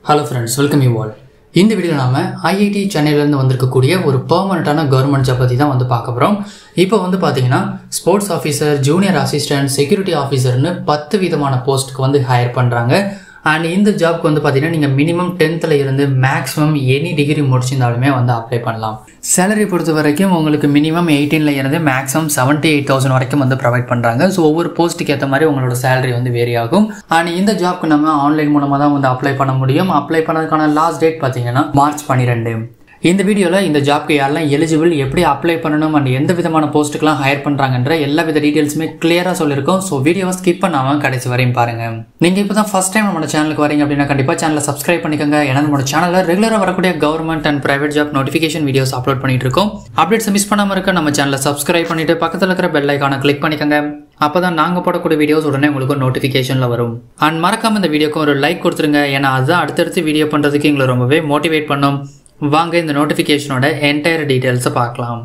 hello friends welcome you all இந்த வீடியோவில் நாம ஐஐடி சென்னையிலேருந்து வந்திருக்கக்கூடிய ஒரு பெர்மனண்ட்டான கவர்மெண்ட் ஜாப் பற்றி தான் வந்து பார்க்க போகிறோம் இப்போ வந்து பார்த்தீங்கன்னா sports officer junior assistant security ஆஃபீஸர்னு பத்து விதமான போஸ்ட்டுக்கு வந்து ஹையர் பண்ணுறாங்க அண்ட் இந்த ஜாப்க்கு வந்து பார்த்தீங்கன்னா நீங்கள் மினிமம் டென்த்தில் இருந்து மேக்ஸிமம் எனி டிகிரி முடிச்சிருந்தாலுமே வந்து அப்ளை பண்ணலாம் சேலரி பொறுத்த வரைக்கும் உங்களுக்கு மினிமம் எயிட்டீனில் இருந்து மேக்ஸிமம் செவன்ட்டி எயிட் தௌசண்ட் வரைக்கும் வந்து ப்ரொவைட் பண்ணுறாங்க ஸோ ஒவ்வொரு போஸ்ட்டுக்கு ஏற்ற மாதிரி உங்களோட சேலரி வந்து வேரி ஆகும் அண்ட் இந்த ஜாப்க்கு நம்ம ஆன்லைன் மூலமாக தான் வந்து அப்ளை பண்ண முடியும் அப்ளை பண்ணதுக்கான லாஸ்ட் டேட் பார்த்தீங்கன்னா மார்ச் பன்னிரெண்டு இந்த வீடியோவில் இந்த ஜாப்க்கு யாரெல்லாம் எலிஜிபிள் எப்படி அப்ளை பண்ணணும் அண்ட் எந்த விதமான போஸ்ட்டுக்கெல்லாம் ஹையர் பண்ணுறாங்கன்ற எல்லா வித டீட்டெயில்ஸுமே கிளியராக சொல்லியிருக்கோம் ஸோ வீடியோவை ஸ்கிப் பண்ணாமல் கடைசி வரையும் பாருங்கள் நீங்கள் இப்போ தான் ஃபஸ்ட் டைம் நம்ம சேனலுக்கு வரீங்க அப்படின்னா கண்டிப்பாக சேனலை சப்ஸ்கிரைப் பண்ணிக்கோங்க ஏன்னா நம்ம சேனலில் ரெகுலராக வரக்கூடிய government and private job notification videos upload பண்ணிட்டு இருக்கோம் அப்டேட்ஸ் மிஸ் பண்ணாமல் இருக்க நம்ம சேனலை சப்ஸ்கிரைப் பண்ணிட்டு பக்கத்தில் இருக்கிற பெல் ஐக்கானை கிளிக் பண்ணிக்கோங்க அப்போ தான் நாங்கள் போடக்கூடிய வீடியோஸ் உடனே உங்களுக்கு நோட்டிஃபிகேஷனில் வரும் அண்ட் மறக்காம இந்த வீடியோக்கு ஒரு லைக் கொடுத்துருங்க ஏன்னா அதுதான் அடுத்தடுத்து வீடியோ பண்ணுறதுக்கு எங்களை ரொம்பவே மோட்டிவேட் பண்ணும் வாங்க இந்த நோட்டிஃபிகேஷனோட என்டையர் டீட்டெயில்ஸை பார்க்கலாம்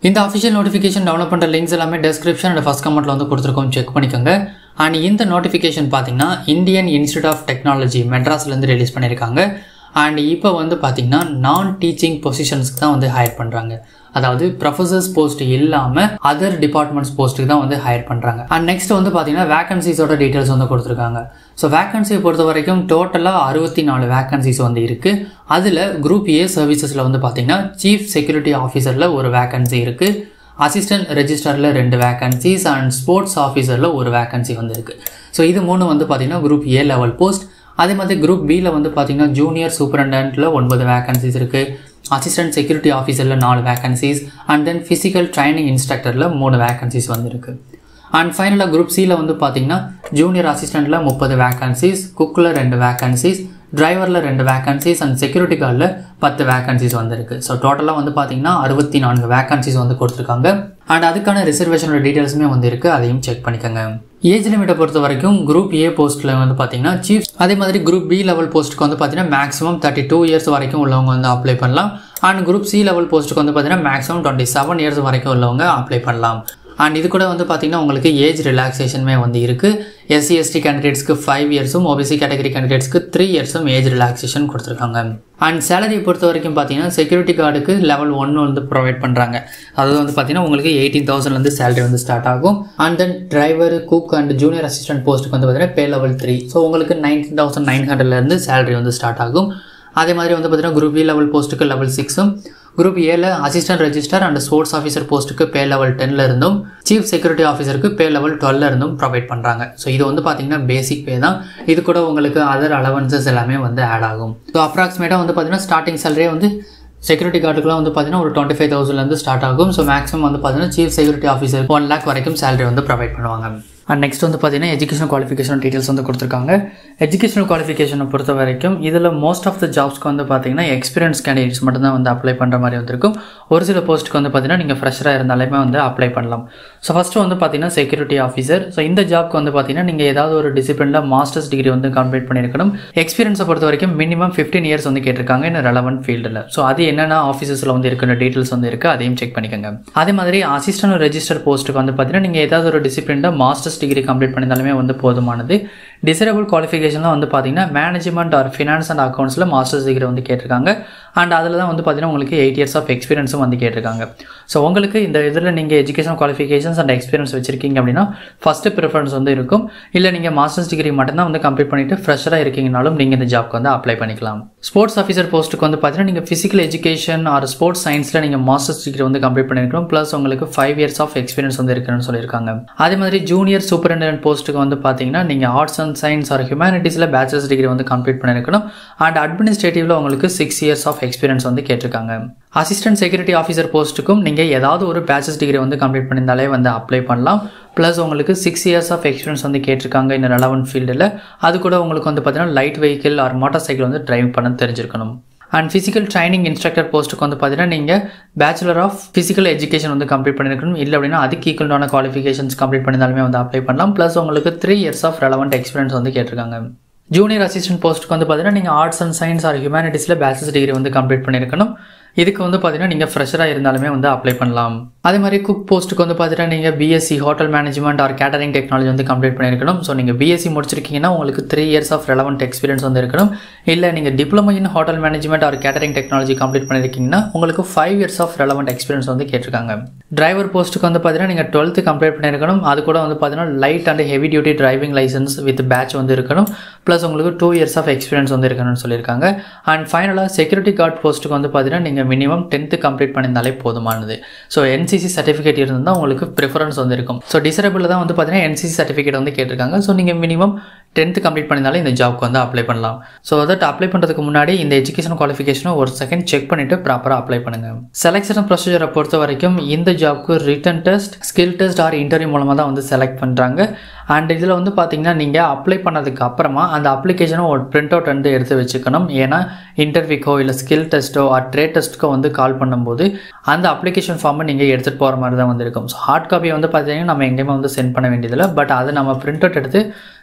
இந்த அஃபிஷியல் நோட்டிஃபிகேஷன் டவுன்லோட் பண்ணுற லிங்க்ஸ் எல்லாமே டெஸ்கிரிப்ஷன் அண்ட் ஃபஸ்ட் கமெண்ட்டில் வந்து கொடுத்துருக்கோம் செக் பண்ணிக்கோங்க அண்ட் இந்த நோட்டிஃபிகேஷன் பார்த்தீங்கன்னா இந்தியன் இன்ஸ்டியூட் ஆஃப் டெக்னாலஜி மெட்ராஸ்லேருந்து ரிலீஸ் பண்ணியிருக்காங்க அண்ட் இப்போ வந்து பார்த்தீங்கன்னா நான் டீச்சிங் பொசிஷன்ஸ்க்கு தான் வந்து ஹையர் பண்ணுறாங்க அதாவது ப்ரொஃபசர்ஸ் போஸ்ட் இல்லாமல் அதர் டிபார்ட்மெண்ட்ஸ் போஸ்ட்டுக்கு தான் வந்து ஹையர் பண்ணுறாங்க அண்ட் நெக்ஸ்ட் வந்து பார்த்தீங்கன்னா வேகன்சிஸோட டீட்டெயில்ஸ் வந்து கொடுத்துருக்காங்க ஸோ வேகன்சியை பொறுத்த வரைக்கும் டோட்டலாக அறுபத்தி நாலு வேகன்சிஸ் வந்து இருக்குது அதில் குரூப் ஏ சர்வீசஸில் வந்து பார்த்தீங்கன்னா சீஃப் செக்யூரிட்டி ஆஃபீஸரில் ஒரு வேகன்சி இருக்குது அசிஸ்டன்ட் ரெஜிஸ்டரில் ரெண்டு வேகன்சிஸ் அண்ட் ஸ்போர்ட்ஸ் ஆஃபீஸரில் ஒரு வேகன்சி வந்து இருக்குது ஸோ இது மூணு வந்து பார்த்தீங்கன்னா குரூப் ஏ லெவல் போஸ்ட் அதே மாதிரி குரூப் பியில் வந்து பார்த்தீங்கன்னா ஜூனியர் சூப்பரண்டன்ட்டில் ஒன்பது வேகன்சிஸ் இருக்குது அசிஸ்டன்ட் செக்யூரிட்டி ஆஃபீஸரில் நாலு vacancies and then physical training இன்ஸ்ட்ரக்டரில் மூணு வேகன்சிஸ் வந்து இருக்குது அண்ட் ஃபைனலாக குரூப் சியில் வந்து பார்த்தீங்கன்னா ஜூனியர் அசிஸ்டண்ட்டில் முப்பது வேகன்சிஸ் குக்கில் ரெண்டு வேகன்சிஸ் டிரைவரில் ரெண்டு வேகன்சிஸ் அண்ட் செக்யூரிட்டி கார்டில் பத்து வேகன்சிஸ் வந்துருக்கு ஸோ டோட்டலாக வந்து பார்த்தீங்கன்னா அறுபத்தி நான்கு வேகன்சிஸ் வந்து கொடுத்துருக்காங்க அண்ட் அதுக்கான ரிசர்வேஷனோட டீட்டெயில்ஸுமே வந்து இருக்குது அதையும் செக் பண்ணிக்கோங்க ஏஜ் லிமிட்டை பொறுத்த வரைக்கும் குரூப் ஏ போஸ்ட்டில் வந்து பார்த்தீங்கன்னா சீஃப் அதே மாதிரி குரூப் பி லெவல் போஸ்ட்டுக்கு வந்து பார்த்தீங்கன்னா மேக்ஸிமம் தேர்ட்டி டூ இயர்ஸ் வரைக்கும் உள்ளவங்க வந்து அப்ளை பண்ணலாம் அண்ட் குரூப் சி லெவல் போஸ்ட்டுக்கு வந்து பார்த்தீங்கன்னா மேக்ஸிமம் டுவெண்ட்டி செவன் இயர்ஸ் வரைக்கும் உள்ளவங்க அப்ளை பண்ணலாம் அண்ட் இது கூட வந்து பார்த்தீங்கன்னா உங்களுக்கு ஏஜ் ரிலாக்ஸேஷனுமே வந்து இருக்குது எஸ்சி எஸ்டி கேண்டிடேட்ஸ்க்கு ஃபைவ் இயர்ஸும் ஓபிசி கேட்டகரி கேண்டிடேட்ஸ்க்கு த்ரீ இயர்ஸும் ஏஜ் ரிலாக்ஸேஷன் கொடுத்துருக்காங்க அண்ட் சேலரி பொறுத்த வரைக்கும் பார்த்தீங்கன்னா செக்யூரிட்டி கார்டுக்கு லெவல் ஒன்று வந்து ப்ரொவைட் பண்ணுறாங்க அதாவது வந்து பார்த்தீங்கன்னா உங்களுக்கு எயிட்டீன் தௌசண்ட்லேருந்து சேலரி வந்து ஸ்டார்ட் ஆகும் and then driver cook and junior assistant போஸ்ட்டுக்கு வந்து பார்த்தீங்கன்னா பே லெவல் த்ரீ ஸோ உங்களுக்கு நைன்டீன் தௌசண்ட் நைன் ஹண்ட்ரட்லேருந்து சேலரி வந்து ஸ்டார்ட் ஆகும் அதே மாதிரி வந்து பார்த்தீங்கன்னா குரூப் பி லெவல் போஸ்ட்டுக்கு லெவல் சிக்ஸும் குரூப் ஏல assistant register and sports officer போஸ்ட்டுக்கு பே லெவல் டென்ல இருந்தும் சீஃப் செக்யூரிட்டி ஆஃபீஸருக்கு பே லெவல் டுவெல்ல இருந்தும் ப்ரொவைட் பண்ணுறாங்க ஸோ இது வந்து பார்த்தீங்கன்னா பேசிக் பே தான் இது கூட உங்களுக்கு அதர் அலவன்சஸ் எல்லாமே வந்து ஆட் ஆகும் ஸோ அப்ராக்சிமேட்டாக வந்து பார்த்தீங்கன்னா ஸ்டார்டிங் சேலரியே வந்து செக்யூரிட்டி கார்டுக்குலாம் வந்து பார்த்தீங்கன்னா ஒரு டுவெண்ட்டி ஃபைவ் தௌசண்ட்லேருந்து ஸ்டார்ட் ஆகும் ஸோ மேக்ஸிமம் வந்து பார்த்தீங்கன்னா chief security officer one lakh வரைக்கும் சேலரி வந்து ப்ரொவைட் பண்ணுவாங்க அண்ட் நெக்ஸ்ட் வந்து பார்த்தீங்கன்னா எஜுகேஷன் குவாலிஃபிகேஷன் டீட்டெயில்ஸ் வந்து கொடுத்துருக்காங்க எஜுகேஷனல் குவாலிஃபிகேஷனை பொறுத்த வரைக்கும் இதில் மோஸ்ட் ஆஃப் த ஜாப்ஸ்க்கு வந்து பார்த்தீங்கன்னா எக்ஸ்பீரியன்ஸ் கேண்டிடேட்ஸ் மட்டும் தான் வந்து அப்ளை பண்ணுற மாதிரி வந்திருக்கும் ஒரு சில போஸ்ட்டுக்கு வந்து பார்த்தீங்கன்னா நீங்கள் ஃப்ரெஷராக இருந்தாலுமே வந்து அப்ளை பண்ணலாம் ஸோ ஃபஸ்ட்டு வந்து பார்த்தீங்கன்னா செக்யூரிட்டி ஆஃபீஸர் ஸோ இந்த ஜாப்க்கு வந்து பார்த்தீங்கன்னா நீங்கள் ஏதாவது ஒரு டிசிப்ளினில் மாஸ்டர்ஸ் டிகிரி வந்து கம்ப்ளீட் பண்ணியிருக்கணும் எக்ஸ்பீரியன்ஸை பொறுத்த வரைக்கும் மினிமம் ஃபிஃப்டீன் இயர்ஸ் வந்து கேட்டிருக்காங்க இந்த ரெலவெண்ட் ஃபீல்டில் ஸோ அது என்னென்ன ஆஃபீஸஸில் வந்து இருக்கிற டீட்டெயில்ஸ் வந்து இருக்குது அதையும் செக் பண்ணிக்கோங்க அதே மாதிரி அசிஸ்டன்ட் ரெஜிஸ்டர் போஸ்ட்டுக்கு வந்து பார்த்தீங்கன்னா நீங்கள் ஏதாவது ஒரு டிசிப்ளினில் மாஸ்டர்ஸ் டிகிரி கம்ப்ளீட் பண்ணியிருந்தாலுமே வந்து போதுமானது டிசரபிள் குவாலிஃபிகேஷன்லாம் வந்து பார்த்தீங்கன்னா மேனேஜ்மெண்ட் ஆர் ஃபினான்ஸ் அண்ட் அக்கௌண்ட்ஸில் மாஸ்டர்ஸ் டிகிரி வந்து கேட்டிருக்காங்க அண்ட் அதில் தான் வந்து பார்த்தீங்கன்னா உங்களுக்கு எயிட் இயர்ஸ் ஆஃப் எக்ஸ்பீரியன்ஸும் வந்து கேட்டிருக்காங்க ஸோ உங்களுக்கு இந்த இதில் நீங்கள் எஜுகேஷன் குவாலிஃபிகேஷன்ஸ் அண்ட் எக்ஸ்பீரியன்ஸ் வச்சிருக்கீங்க அப்படின்னா ஃபஸ்ட்டு ப்ரிஃபரன்ஸ் வந்து இருக்கும் இல்லை நீங்கள் மாஸ்டர்ஸ் டிகிரி மட்டும்தான் வந்து கம்ப்ளீட் பண்ணிட்டு ஃப்ரெஷராக இருக்கீங்கனாலும் நீங்கள் இந்த ஜாப்க்கு வந்து அப்ளை பண்ணிக்கலாம் ஸ்போர்ட்ஸ் ஆஃபீஸர் போஸ்ட்டுக்கு வந்து பார்த்தீங்கன்னா நீங்கள் ஃபிசிக்கல் எஜுகேஷன் ஆர் ஸ்போர்ட்ஸ் சயின்ஸில் நீங்கள் மாஸ்டர்ஸ் டிகிரி வந்து கம்ப்ளீட் பண்ணியிருக்கணும் ப்ளஸ் உங்களுக்கு ஃபைவ் இயர்ஸ் ஆஃப் எக்ஸ்பீரியன்ஸ் வந்து இருக்குன்னு சொல்லியிருக்காங்க அதே மாதிரி ஜூனியர் சூப்பரிண்டென்ட் போஸ்ட்டுக்கு வந்து பார்த்தீங்கன்னா நீங்கள் ஆர்ட்ஸ் அண்ட் சயின்ஸ் ஆர் ஹியூமனிட்டிஸில் பேச்சுலர்ஸ் டிகிரி வந்து கம்ப்ளீட் பண்ணியிருக்கணும் அண்ட் அட்மினிஸ்ட்ரேட்டிவில் உங்களுக்கு சிக்ஸ் இயர்ஸ் ஆஃப் எக்ஸ்பீரியன்ஸ் வந்து கேட்டிருக்காங்க அசிஸ்டன்ட் செக்யூரிட்டி ஆஃபீஸர் போஸ்ட்டுக்கும் நீங்கள் ஏதாவது ஒரு பேச்சஸ் டிகிரி வந்து கம்ப்ளீட் பண்ணியிருந்தாலே வந்து அப்ளை பண்ணலாம் ப்ளஸ் உங்களுக்கு சிக்ஸ் இயர்ஸ் ஆஃப் எக்ஸ்பீரியன்ஸ் வந்து கேட்டிருக்காங்க இந்த ரெலவெண்ட் ஃபீல்டில் அது கூட உங்களுக்கு வந்து பார்த்தீங்கன்னா light vehicle or motorcycle வந்து டிரைவ் பண்ண தெரிஞ்சிருக்கணும் அண்ட் ஃபிசிக்கல் ட்ரைனிங் இன்ஸ்ட்ரக்டர் போஸ்ட்டுக்கு வந்து பார்த்தீங்கன்னா நீங்கள் பேச்சுலர் ஆஃப் ஃபிசிக்கல் எஜுகேஷன் வந்து கம்ப்ளீட் பண்ணியிருக்கணும் இல்லை அப்படின்னா அதுக்கு ஈக்குவலான குவாலிஃபிகேஷன்ஸ் கம்ப்ளீட் பண்ணியிருந்தாலுமே வந்து அப்ளை பண்ணலாம் ப்ளஸ் உங்களுக்கு three years of relevant experience வந்து கேட்டிருக்காங்க ஜூனியர் அசிஸ்டன்ட் போஸ்ட்டுக்கு வந்து பார்த்தீங்கன்னா நீங்கள் ஆர்ட்ஸ் அண்ட் சயின்ஸ் ஆர் ஹியூமனிட்டிஸில் பேச்சுலர்ஸ் டிகிரி வந்து கம்ப்ளீட் பண்ணியிருக்கணும் இதுக்கு வந்து பார்த்தீங்கன்னா நீங்கள் ஃப்ரெஷராக இருந்தாலுமே வந்து அப்ளை பண்ணலாம் அதே மாதிரி குக் போஸ்ட்டுக்கு வந்து பார்த்தீங்கன்னா நீங்கள் BSc hotel management or catering technology வந்து கம்ப்ளீட் பண்ணியிருக்கணும் ஸோ நீங்கள் பிஎஸ்சி முடிச்சிருக்கீங்கன்னா உங்களுக்கு three years of relevant experience வந்து இருக்கணும் இல்லை நீங்கள் diploma in hotel management or catering technology complete பண்ணியிருக்கீங்கன்னா உங்களுக்கு five years of relevant experience வந்து கேட்டிருக்காங்க டிரைவர் போஸ்ட்டுக்கு வந்து பார்த்தீங்கன்னா நீங்கள் டுவெல்த்து கம்ப்ளீட் பண்ணியிருக்கணும் அது கூட வந்து பார்த்தீங்கன்னா light and heavy duty driving licence with badge வந்து இருக்கணும் ப்ளஸ் உங்களுக்கு டூ இயர்ஸ் ஆஃப் எக்ஸ்பீரியன்ஸ் வந்து இருக்கணும்னு சொல்லியிருக்காங்க அண்ட் ஃபைனலாக செக்யூரிட்டி கார்டு போஸ்ட்டுக்கு வந்து பார்த்தீங்கன்னா நீங்கள் மினிமம் டென்த்து கம்ப்ளீட் பண்ணியிருந்தாலே போதுமானது ஸோ என்சிசி சர்டிஃபிகேட் இருந்தால் உங்களுக்கு ப்ரிஃபரன்ஸ் வந்து இருக்கும் ஸோ டிசரபிள் தான் வந்து பார்த்தீங்கன்னா என்சிசி சர்டிஃபிகேட் வந்து கேட்டிருக்காங்க ஸோ நீங்கள் மினிமம் டென்த்து கம்ப்ளீட் பண்ணியிருந்தாலே இந்த ஜாப்க்கு வந்து அப்ளை பண்ணலாம் ஸோ தட் அப்ளை பண்ணுறதுக்கு முன்னாடி இந்த எஜுகேஷன் குவாலிஃபிகேஷனை ஒரு செகண்ட் செக் பண்ணிவிட்டு ப்ராப்பராக அப்ளை பண்ணுங்கள் செலெக்ஷன் ப்ரொசீஜரை பொறுத்த வரைக்கும் இந்த ஜாப்க்கு written test skill test or interview மூலமாக தான் வந்து செலக்ட் பண்ணுறாங்க அண்ட் இதில் வந்து பார்த்தீங்கன்னா நீங்கள் அப்ளை பண்ணதுக்கு அப்புறமா அந்த அப்ளிகேஷனை ஒரு பிரிண்ட் அவுட் வந்து எடுத்து வச்சுக்கணும் ஏன்னா இன்டர்வியூக்கோ இல்லை ஸ்கில் டெஸ்ட்டோ ஆர் ட்ரேட் டெஸ்ட்டுக்கோ வந்து கால் பண்ணும்போது அந்த அப்ளிகேஷன் ஃபார்மை நீங்கள் எடுத்துகிட்டு போகிற மாதிரி தான் வந்து இருக்கும் ஸோ ஹார்ட் காப்பி வந்து பார்த்தீங்கன்னா நம்ம எங்கேயுமே வந்து சென்ட் பண்ண வேண்டியதில்லை பட் அதை நம்ம பிரிண்ட் அவுட் எடுத்து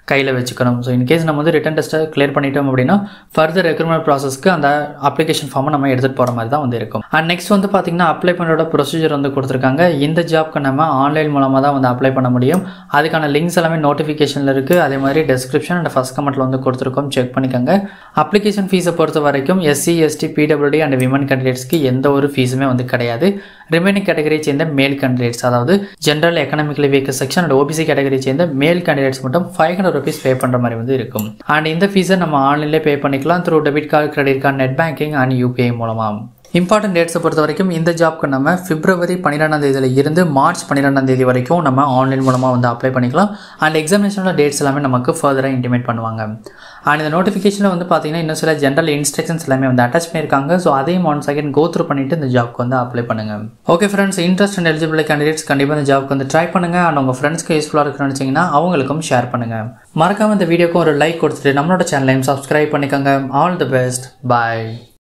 கையில் வச்சுக்கணும் ஸோ இன்கேஸ் நம்ம வந்து ரிட்டன் டெஸ்ட்டை கிளியர் பண்ணிட்டோம் அப்படின்னா ஃபர்தர் ரெக்ரூட்மெண்ட் ப்ராசஸ்க்கு அந்த அப்ளிகேஷன் ஃபார்மை நம்ம எடுத்துகிட்டு போகிற மாதிரி தான் வந்து இருக்கும் அண்ட் நெக்ஸ்ட் வந்து பார்த்திங்கன்னா அப்ளை பண்ணுறோட ப்ரொசீஜர் வந்து கொடுத்துருக்காங்க இந்த ஜாப்க்கு நம்ம ஆன்லைன் மூலமாக தான் வந்து அப்ளை பண்ண முடியும் அதுக்கான லிங்க்ஸ் எல்லாமே நோட்டிஃபிகேஷனில் இருக்குது அதே மாதிரி டெஸ்கிரிப்ஷன் அண்ட் ஃபஸ்ட் கமெண்ட்டில் வந்து கொடுத்துருக்கோம் செக் பண்ணிக்கோங்க அப்ளிகேஷன் ஃபீஸை பொறுத்த வரைக்கும் SC ST PWD and women கேண்டிடேட்ஸ்க்கு எந்த ஒரு ஃபீஸுமே வந்து கிடையாது ரிமைனிங் கேட்டகரியை சேர்ந்த மேல் கேண்டிடேட்ஸ் அதாவது general economically weaker section and OBC கேட்டகரியை சேர்ந்த மேல் கேண்டிடேட்ஸ் மட்டும் ஃபைவ் ஹண்ட்ரட் ருபீஸ் பே பண்ணுற மாதிரி வந்து இருக்கும் அண்ட் இந்த ஃபீஸை நம்ம ஆன்லைன்லேயே பே பண்ணிக்கலாம் through debit card credit card net banking and UPI மூலமாக இம்பார்ட்டன்ட் டேட்ஸை பொறுத்த வரைக்கும் இந்த ஜாப்க்கு நம்ம பிப்ரவரி பன்னிரெண்டாம் தேதியில இருந்து மார்ச் பன்னிரெண்டாம் தேதி வரைக்கும் நம்ம ஆன்லைன் மூலமாக வந்து அப்ளை பண்ணிக்கலாம் அண்ட் எக்ஸாமினேஷனோட டேட்ஸ் எல்லாமே நமக்கு ஃபர்தராக இன்டிமேட் பண்ணுவாங்க அண்ட் இந்த நோட்டிஃபிகேஷனில் வந்து பார்த்தீங்கன்னா இன்னும் சில ஜென்ரல் இன்ஸ்ட்ரக்ஷன்ஸ் எல்லாமே வந்து அட்டாச் பண்ணியிருக்காங்க ஸோ அதையும் ஒன் செகண்ட் கோ த்ரூ பண்ணிட்டு இந்த ஜாப்க்கு வந்து அப்ளை பண்ணுங்க okay friends interest and eligible candidates கண்டிப்பாக இந்த ஜாப்க்கு வந்து ட்ரை பண்ணுங்க அண்ட் உங்கள் ஃப்ரெண்ட்ஸ்க்கு யூஸ்ஃபுல்லாக இருக்குன்னு நினச்சிங்கன்னா அவங்களுக்கும் ஷேர் பண்ணுங்க மறக்காம இந்த வீடியோக்கும் ஒரு லைக் கொடுத்துட்டு நம்மளோட சேனலையும் சப்ஸ்கிரைப் பண்ணிக்கோங்க ஆல் தி பெஸ்ட் பாய்